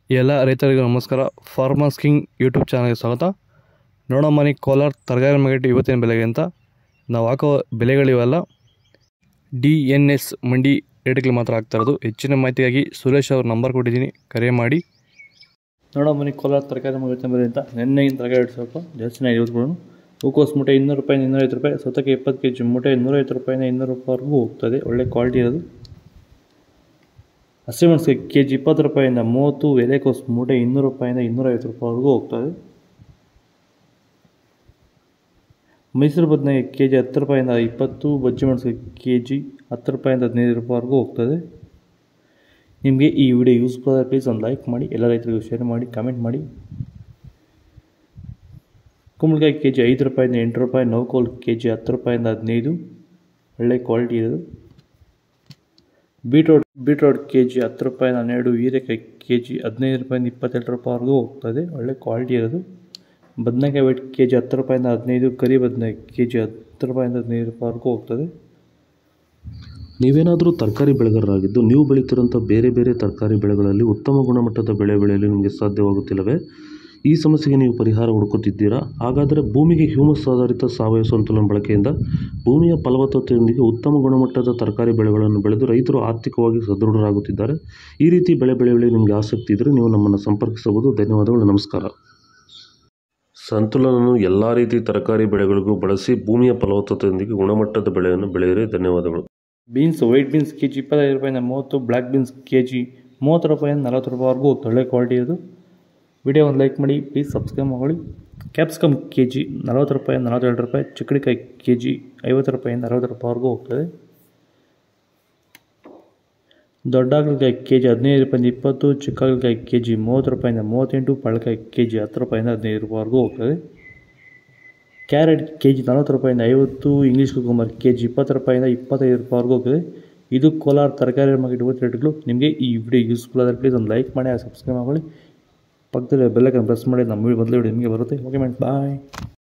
ಎಲ್ಲ ರೈತರಿಗೂ ನಮಸ್ಕಾರ ಫಾರ್ಮರ್ಸ್ ಕಿಂಗ್ ಯೂಟ್ಯೂಬ್ ಚಾನಲ್ಗೆ ಸ್ವಾಗತ ನೋಡೋ ಮನೆ ಕೋಲಾರ ತರಕಾರಿ ಮಾರ್ಕೆಟ್ ಇವತ್ತಿನ ಬೆಲೆಗೆ ಅಂತ ನಾವು ಹಾಕೋ ಬೆಲೆಗಳಿವೆಲ್ಲ ಡಿ ಎನ್ ಎಸ್ ಮಂಡಿ ರೇಟ್ಗಳು ಮಾತ್ರ ಆಗ್ತಾ ಇರೋದು ಹೆಚ್ಚಿನ ಮಾಹಿತಿಗಾಗಿ ಸುರೇಶ್ ಅವ್ರ ನಂಬರ್ ಕೊಟ್ಟಿದ್ದೀನಿ ಕರೆ ಮಾಡಿ ನೋಡೋ ಮನೆ ಕೋಲಾರ ತರಕಾರಿ ಮಾರ್ಕೆಟ್ ಬೆಲೆ ಅಂತ ನೆನ್ನೆಗಿನ ತರಕಾರಿ ರೇಟ್ ಸ್ವಲ್ಪ ಜಾಸ್ತಿನೇ ಇವತ್ತುಗಳು ಹೂಕೋಸು ಮೂಟೆ ಇನ್ನೂರು ರೂಪಾಯಿ ಇನ್ನೂರೈವತ್ತು ರೂಪಾಯಿ ಸೌತೆಕಾಯಿ ಇಪ್ಪತ್ತು ಕೆ ಜಿ ಮೂಟೆ ಇನ್ನೂರೈವತ್ತು ರೂಪಾಯಿನ ಇನ್ನೂರು ರೂಪಾಯಿವರೆಗೂ ಹೋಗ್ತದೆ ಒಳ್ಳೆ ಕ್ವಾಲಿಟಿ ಇರೋದು ಹಸಿಮೆಣಸಿಗೆ ಕೆ ಜಿ ಇಪ್ಪತ್ತು ರೂಪಾಯಿಂದ ಮೂವತ್ತು ಎಲೆಕೋಸು ಮೂಟೆ ಇನ್ನೂರು ರೂಪಾಯಿಂದ ಇನ್ನೂರೈವತ್ತು ರೂಪಾಯಿವರೆಗೂ ಹೋಗ್ತದೆ ಮೈಸೂರು ಬದನೆಗೆ ಕೆ ಜಿ ಹತ್ತು ರೂಪಾಯಿಂದ ಇಪ್ಪತ್ತು ಬಜ್ಜಿ ಮೆಣಸಿಗೆ ಕೆ ಜಿ ಹತ್ತು ರೂಪಾಯಿಂದ ಹದಿನೈದು ರೂಪಾಯಿವರೆಗೂ ಹೋಗ್ತದೆ ನಿಮಗೆ ಈ ವಿಡಿಯೋ ಯೂಸ್ಫುಲ್ ಆದರೆ ಪ್ಲೀಸ್ ಒಂದು ಲೈಕ್ ಮಾಡಿ ಎಲ್ಲ ರೈತರಿಗೂ ಶೇರ್ ಮಾಡಿ ಕಮೆಂಟ್ ಮಾಡಿ ಕುಂಬಳಕಾಯಿ ಕೆ ಜಿ ಐದು ರೂಪಾಯಿಂದ ಎಂಟು ರೂಪಾಯಿ ನೌಕೋಲ್ ಕೆ ಜಿ ಹತ್ತು ರೂಪಾಯಿಂದ ಹದಿನೈದು ಒಳ್ಳೆ ಕ್ವಾಲಿಟಿ ಇರೋದು ಬೀಟ್ರೋಟ್ ಬೀಟ್ರೋಟ್ ಕೆ ಜಿ ಹತ್ತು ರೂಪಾಯಿ ಹನ್ನೆರಡು ಹೀರೆಕಾಯಿ ಕೆ ಜಿ ಹದಿನೈದು ರೂಪಾಯಿಂದ ಇಪ್ಪತ್ತೆರಡು ರೂಪಾಯಿವರೆಗೂ ಹೋಗ್ತದೆ ಒಳ್ಳೆ ಕ್ವಾಲಿಟಿ ಇರೋದು ಬದನೆಕಾಯಿ ವೇಟ್ ಕೆ ಜಿ ಹತ್ತು ರೂಪಾಯಿಂದ ಹದಿನೈದು ಕರಿ ಬದನೆಕಾಯಿ ಕೆ ಜಿ ಹತ್ತು ರೂಪಾಯಿಂದ ಹದಿನೈದು ರೂಪಾಯಿವರೆಗೂ ಹೋಗ್ತದೆ ನೀವೇನಾದರೂ ತರಕಾರಿ ಬೆಳೆಗಾರರಾಗಿದ್ದು ನೀವು ಬೆಳೀತಿರೋಂಥ ಬೇರೆ ಬೇರೆ ತರಕಾರಿ ಬೆಳೆಗಳಲ್ಲಿ ಉತ್ತಮ ಗುಣಮಟ್ಟದ ಬೆಳೆ ಬೆಳೆಯಲು ನಿಮಗೆ ಸಾಧ್ಯವಾಗುತ್ತಿಲ್ಲವೇ ಈ ಸಮಸ್ಯೆಗೆ ನೀವು ಪರಿಹಾರ ಹುಡುಕುತ್ತಿದ್ದೀರಾ ಹಾಗಾದರೆ ಭೂಮಿಗೆ ಹ್ಯೂಮಸ್ ಆಧಾರಿತ ಸಾವಯವ ಸಂತುಲನ ಬಳಕೆಯಿಂದ ಭೂಮಿಯ ಫಲವತ್ತತೆಯೊಂದಿಗೆ ಉತ್ತಮ ಗುಣಮಟ್ಟದ ತರಕಾರಿ ಬೆಳೆಗಳನ್ನು ಬೆಳೆದು ರೈತರು ಆರ್ಥಿಕವಾಗಿ ಸದೃಢರಾಗುತ್ತಿದ್ದಾರೆ ಈ ರೀತಿ ಬೆಳೆ ಬೆಳೆಯಲು ನಿಮಗೆ ಆಸಕ್ತಿ ಇದ್ದರೆ ನೀವು ನಮ್ಮನ್ನು ಸಂಪರ್ಕಿಸಬಹುದು ಧನ್ಯವಾದಗಳು ನಮಸ್ಕಾರ ಸಂತುಲನವನ್ನು ಎಲ್ಲ ರೀತಿ ತರಕಾರಿ ಬೆಳೆಗಳಿಗೂ ಬಳಸಿ ಭೂಮಿಯ ಫಲವತ್ತತೆಯೊಂದಿಗೆ ಗುಣಮಟ್ಟದ ಬೆಳೆಯನ್ನು ಬೆಳೆಯಿರಿ ಧನ್ಯವಾದಗಳು beans white beans K G ಇಪ್ಪತ್ತೈದು ರೂಪಾಯಿಂದ ಮೂವತ್ತು ಬ್ಲ್ಯಾಕ್ ಬೀನ್ಸ್ ಕೆ ಜಿ ಮೂವತ್ತು ರೂಪಾಯಿಂದ ನಲವತ್ತು ರೂಪಾಯಿವರೆಗೂ ಒಳ್ಳೆ ಕ್ವಾಲಿಟಿ ಇರೋದು ವಿಡಿಯೋ ಒಂದು ಲೈಕ್ ಮಾಡಿ ಪ್ಲೀಸ್ ಸಬ್ಸ್ಕ್ರೈಬ್ ಮಾಡಿ ಕ್ಯಾಪ್ಸಿಕಮ್ ಕೆ ಜಿ ನಲವತ್ತು ರೂಪಾಯಿಂದ ನಲವತ್ತೆರಡು ರೂಪಾಯಿ ಚಿಕ್ಕಡಿಕಾಯಿ ಕೆ ಜಿ ಐವತ್ತು ರೂಪಾಯಿಂದ ಅರವತ್ತು ರೂಪಾಯಿವರೆಗೂ ಹೋಗ್ತದೆ ದೊಡ್ಡ ಹಾಗಲಕಾಯಿ ಕೆ ಜಿ ಹದಿನೈದು ರೂಪಾಯಿಂದ ಇಪ್ಪತ್ತು ಚಿಕ್ಕ ಹಾಗಲಕಾಯಿ ಕೆ ಜಿ ಮೂವತ್ತು ರೂಪಾಯಿಂದ ಮೂವತ್ತೆಂಟು ಪಳಕಾಯಿ ಕೆ ಜಿ ಹತ್ತು ರೂಪಾಯಿಂದ ಹದಿನೈದು ರೂಪಾಯಿವರೆಗೂ ಹೋಗ್ತದೆ ಕ್ಯಾರೆಟ್ ಕೆ ಜಿ ನಲವತ್ತು ರೂಪಾಯಿಂದ ಐವತ್ತು ಇಂಗ್ಲೀಷ್ ಕುಕುಂಬರ್ ಕೆ ಜಿ ಇಪ್ಪತ್ತು ರೂಪಾಯಿಂದ ಇಪ್ಪತ್ತೈದು ರೂಪಾಯಿವರೆಗೂ ಹೋಗ್ತದೆ ಇದು ಕೋಲಾರ ತರಕಾರಿ ಮಾರ್ಕೆಟ್ ಇವತ್ತು ರೇಟ್ಗಳು ನಿಮಗೆ ಈ ವಿಡಿಯೋ ಯೂಸ್ಫುಲ್ ಆದರೆ ಪ್ಲೀಸ್ ಒಂದು ಲೈಕ್ ಮಾಡಿ ಸಬ್ಸ್ಕ್ರೈಬ್ ಮಾಡಿ ಪಕ್ಕದಲ್ಲಿ ಬೆಲ್ಲಕ್ಕೆ ಪ್ರೆಸ್ ಮಾಡಿ ನಮ್ಮ ಮೊದಲು ವಿಡಿಯೋ ನಿಮಗೆ ಬರುತ್ತೆ ಓಕೆ ಮೇಡಮ್ ಬಾಯ್